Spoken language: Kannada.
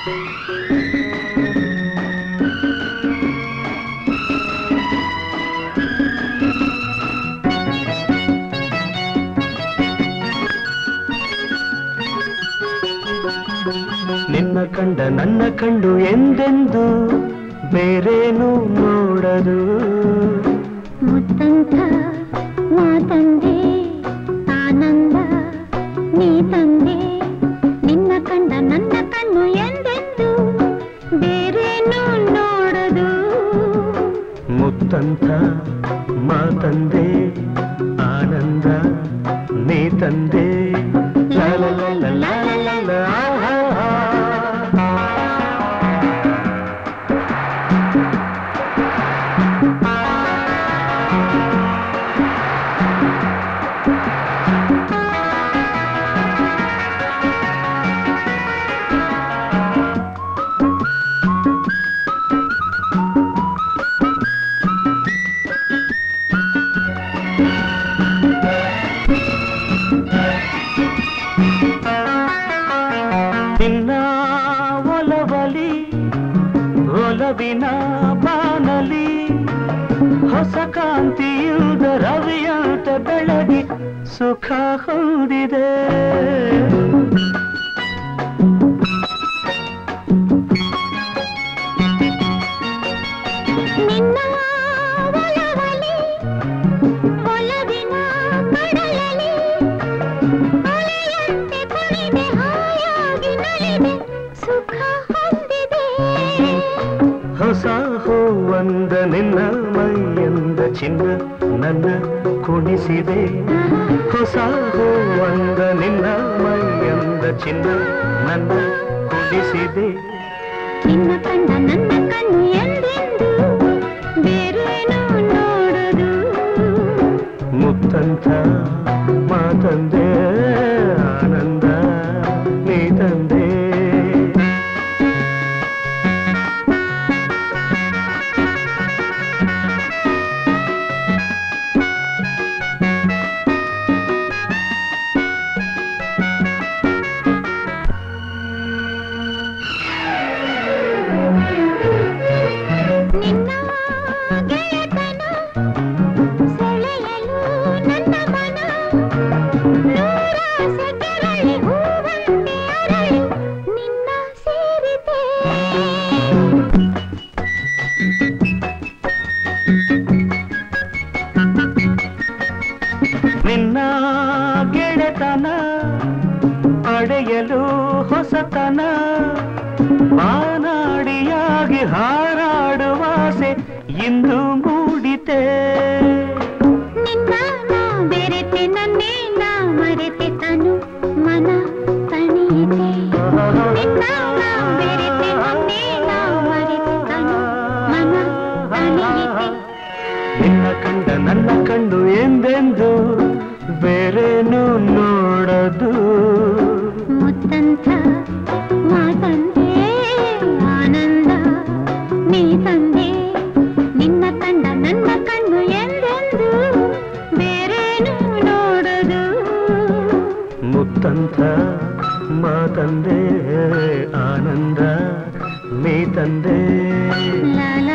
ನಿನ್ನ ಕಂಡ ನನ್ನ ಕಂಡು ಎಂದೆಂದು ಬೇರೇನು ನೋಡದು ಮುತ್ತಂತ ಮಾತಂದೆ ಆನಂದ ನೀ ತಂದೆ ನಿನ್ನ ಕಂಡ ನನ್ನ ಕಣ್ಣು ಎಂದೆಂದು ಬೇರೇನು ನೋಡದು ಮುತ್ತಂತ ಮಾತಂದೆ ಆನಂದ ನೀ ತಂದೆ ಲಾ ಲಾ ಲಾ ಲಾ ಲಾ ಲಾ ಲಾ ಲಾ ಆಹಾ. ನಿನ್ನ ಒಲವಲಿ ಒಲವಿನ ಬಾನಲಿ ಹೊಸ ಕಾಂತಿಯುದ ರವಿಯಂತ ಬೆಳಗಿ ಸುಖ ಹೊಂದಿದೆ ನಿನ್ನ ಒಲವಲಿ ಒಲವಿನ ಕಡಲಲಿ ಅಲೆಯಂತೆ ಕುಣಿದೆ ಹಾಯಾಗಿ ನಲಿದೆ ಸುಖ ಹೊಂದಿದೆ ಹೊಸ ಹೂವಂದ ನಿನ್ನ ಮೈಯಂದ ಚಿನ್ನ ನನ್ನ ಕುಣಿಸಿದೆ ಹೊಸ ಹೂವಂದ ನಿನ್ನ ಮೈಯಂದ ಚಿನ್ನ ನನ್ನ ಕುಣಿಸಿದೆ ನಿನ್ನ ಕಂಡ ನನ್ನ ಕಣ್ಣು ಎಂದೆಂದು ಬೇರೇನು ನೋಡದು ಮುತ್ತಂತ ಮಾತಂದೆ ಆನಂದ ನೀ ತಂದೆ ನಿನ್ನ ಗೆಳೆತನ ಸೆಳೆಯಲು ನನ್ನ ಮನ ನೂರಾಸೆ ಕೆರಳಿ ಹೂವಂತೆ ಅರಳಿ ನಿನ್ನ ಸೇರಿದೆ ನಿನ್ನ ಗೆಳೆತನ ಪಡೆಯಲು ಹೊಸತನ ಮಾನಾಡಿಯಾಗಿ ಹಾರಾಡುವಾಸೆ ಇಂದು ಮೂಡಿತೆ ನಿನ್ನ ನಾ ಬೆರೆತೆ ನನ್ನೇ ನಾ ಮರೆತೆ ತನು ಮನ ತಣಿಯಿತೆ ನಿನ್ನ ನಾ ಬೆರೆತೆ ನನ್ನೇ ನಾ ಮರೆತೆ ತನು ಮನ ತಣಿಯಿತೆ ನಿನ್ನ ಕಂಡ ನನ್ನ ಕಂಡು ಎಂದೆಂದು ಬೇರೇನು ನೋಡದು ಮುತ್ತಂತ ಮಾತಂದೆ ಆನಂದ ನೀ ತಂದೆ ನಿನ್ನ ಕಂಡ ನನ್ನ ಕಣ್ಣು ಎಂದೆಂದು ಬೇರೇನು ನೋಡದು ಮುತ್ತಂತ ಮಾತಂದೆ ಆನಂದ ನೀ ತಂದೆ ಲಾ